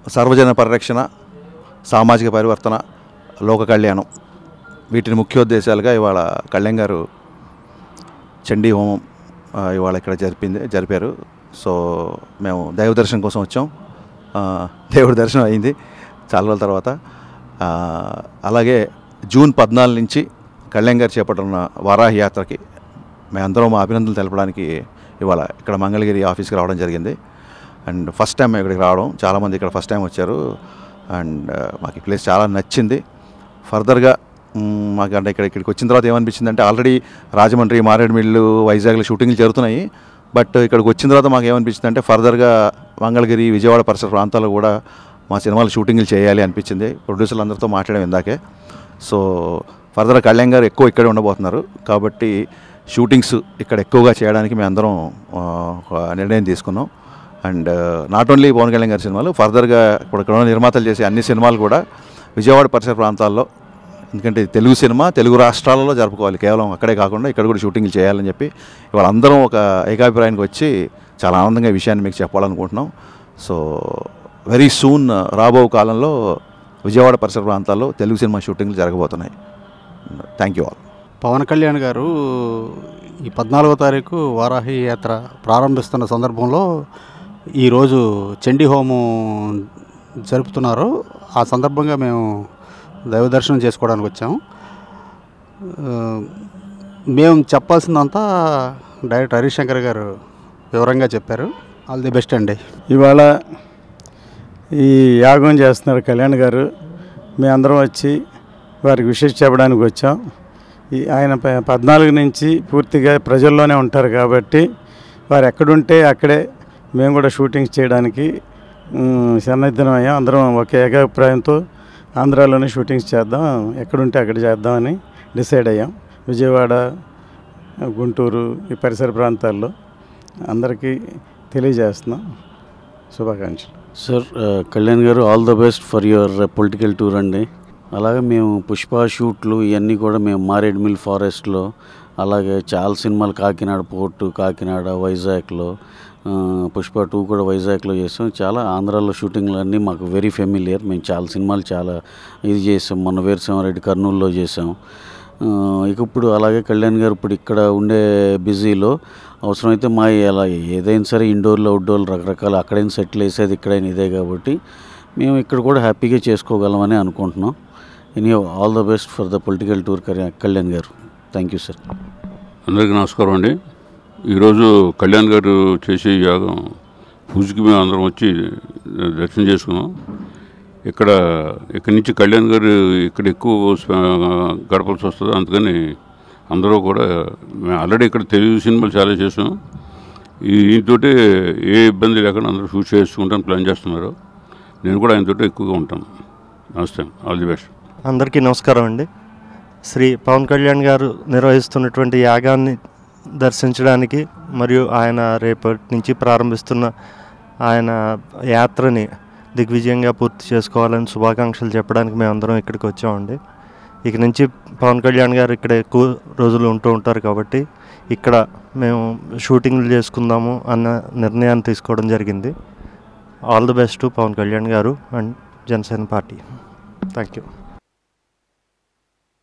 సర్వజన పరిరక్షణ సామాజిక పరివర్తన లోక కళ్యాణం వీటిని ముఖ్యోద్దేశాలుగా ఇవాళ కళ్యాణ్ గారు చండీ హోమం ఆ, ఇవాళ ఇక్కడ జరిపింది జరిపారు సో మేము దైవ దర్శనం కోసం వచ్చాం ఆ, దేవుడి దర్శనం అయింది చాలా రోజుల తర్వాత ఆ, అలాగే జూన్ పద్నాలుగు నుంచి కళ్యాణ్ గారు చేపట్టున్న వారాహి యాత్రకి మేమందరం మా అభినందనలు తెలపడానికి ఇవాళ ఇక్కడ మంగళగిరి ఆఫీస్కి రావడం జరిగింది అండ్ ఫస్ట్ టైం ఇక్కడికి రావడం చాలామంది ఇక్కడ ఫస్ట్ టైం వచ్చారు అండ్ మాకు ఈ ప్లేస్ చాలా నచ్చింది ఫర్దర్గా మ్, మాకు అంటే ఇక్కడ ఇక్కడికి వచ్చిన తర్వాత ఏమనిపించింది అంటే ఆల్రెడీ రాజమండ్రి మారేడుమిల్లు వైజాగ్లో షూటింగ్లు జరుగుతున్నాయి బట్ ఇక్కడికి వచ్చిన తర్వాత మాకు ఏమనిపించింది అంటే ఫర్దర్గా మంగళగిరి విజయవాడ పరిసర ప్రాంతాల్లో కూడా మా సినిమాలు షూటింగ్లు చేయాలి అనిపించింది ప్రొడ్యూసర్లు అందరితో మాట్లాడడం ఇందాకే సో ఫర్దర్ కళ్యాణ్ గారు ఎక్కువ ఇక్కడే ఉండబోతున్నారు కాబట్టి షూటింగ్స్ ఇక్కడ ఎక్కువగా చేయడానికి మేము అందరం ఆ, ఒక నిర్ణయం తీసుకున్నాం and not only Pawan Kalyan గారి సినిమాలు ఫర్దర్గా ఇప్పుడు ఇక్కడ ఉన్న నిర్మాతలు చేసే అన్ని సినిమాలు కూడా విజయవాడ పరిసర ప్రాంతాల్లో ఎందుకంటే ఇది తెలుగు సినిమా తెలుగు రాష్ట్రాలలో జరుపుకోవాలి కేవలం అక్కడే కాకుండా ఇక్కడ కూడా షూటింగ్లు చేయాలని చెప్పి ఇవాళ అందరం ఒక ఏకాభిప్రాయానికి వచ్చి చాలా ఆనందంగా ఈ విషయాన్ని మీకు చెప్పాలనుకుంటున్నాం సో వెరీ సూన్ రాబో కాలంలో విజయవాడ పరిసర ప్రాంతాల్లో తెలుగు సినిమా షూటింగ్లు జరగబోతున్నాయి thank you all Pawan Kalyan garu ఈ పద్నాలుగో తారీఖు వారాహి యాత్ర ప్రారంభిస్తున్న సందర్భంలో ఈరోజు చండీ హోమం జరుపుతున్నారు ఆ సందర్భంగా మేము దైవ దర్శనం చేసుకోవడానికి వచ్చాము ఆ, మేము చెప్పాల్సిందంతా డైరెక్టర్ హరీష్ శంకర్ గారు వివరంగా చెప్పారు ఆల్ ది బెస్ట్ అండి ఇవాళ ఈ యాగం చేస్తున్నారు కళ్యాణ్ గారు మీ అందరం వచ్చి వారికి విశేష చెప్పడానికి వచ్చాం ఈ ఆయన ప- పద్నాలుగు నుంచి పూర్తిగా ప్రజల్లోనే ఉంటారు కాబట్టి వారు ఎక్కడుంటే అక్కడే మేము కూడా షూటింగ్స్ చేయడానికి మ్, సన్నిద్ధమయ్యాం అందరం ఒక ఏకాభిప్రాయంతో ఆంధ్రాలోనే షూటింగ్స్ చేద్దాం ఎక్కడుంటే అక్కడ చేద్దామని డిసైడ్ అయ్యాం విజయవాడ గుంటూరు ఈ పరిసర ప్రాంతాల్లో అందరికీ తెలియజేస్తున్నాం శుభాకాంక్షలు సార్ ఆ, Kalyan garu all the best for your political tour అండి అలాగే మేము పుష్ప షూట్లు ఇవన్నీ కూడా మేము మారేడుమిల్ ఫారెస్ట్లో అలాగే చాలా సినిమాలు కాకినాడ పోర్టు కాకినాడ వైజాగ్లో ఆ, పుష్ప టూ కూడా వైజాగ్లో చేసాం చాలా ఆంధ్రాలో షూటింగ్లు అన్నీ మాకు వెరీ ఫెమిలియర్ మేము చాలా సినిమాలు చాలా ఇది చేసాం మొన్న వీరసింహారెడ్డి కర్నూలులో చేసాం ఆ, ఇక ఇప్పుడు అలాగే కళ్యాణ్ గారు ఇప్పుడు ఇక్కడ ఉండే బిజీలో అవసరమైతే మా అలా ఏదైనా సరే ఇండోర్లో అవుట్డోర్లో రకరకాల అక్కడైనా సెటిల్ వేసేది ఇక్కడైనా ఇదే కాబట్టి మేము ఇక్కడ కూడా హ్యాపీగా చేసుకోగలమని అనుకుంటున్నాం any all the best for the political tour Kalyan garu thank you sir అందరికీ నమస్కారం అండి ఈరోజు కళ్యాణ్ గారు చేసే యాగం పూజకి మేము అందరం వచ్చి దర్శనం చేసుకున్నాం ఇక్కడ ఇక్కడి నుంచి కళ్యాణ్ గారు ఇక్కడ ఎక్కువ స్ప- గడపాల్సి వస్తుంది అందుకని అందరూ కూడా మేము ఆల్రెడీ ఇక్కడ తెలుగు సినిమాలు చాలా చేసాం ఈ దీంతో ఏ ఇబ్బంది లేకుండా అందరూ షూట్ చేసుకుంటాను ప్లాన్ చేస్తున్నారు నేను కూడా ఆయనతో ఎక్కువగా ఉంటాను నమస్తే ఆల్ ది బెస్ట్ అందరికీ నమస్కారం అండి శ్రీ పవన్ కళ్యాణ్ గారు నిర్వహిస్తున్నటువంటి యాగాన్ని దర్శించడానికి మరియు ఆయన రేపటి నుంచి ప్రారంభిస్తున్న ఆయన యాత్రని దిగ్విజయంగా పూర్తి చేసుకోవాలని శుభాకాంక్షలు చెప్పడానికి మేము అందరం ఇక్కడికి వచ్చామండి ఇక నుంచి పవన్ కళ్యాణ్ గారు ఇక్కడ ఎక్కువ రోజులు ఉంటూ ఉంటారు కాబట్టి ఇక్కడ మేము షూటింగ్లు చేసుకుందాము అన్న నిర్ణయాన్ని తీసుకోవడం జరిగింది all the best to Pawan Kalyan garu and Janasena party thank you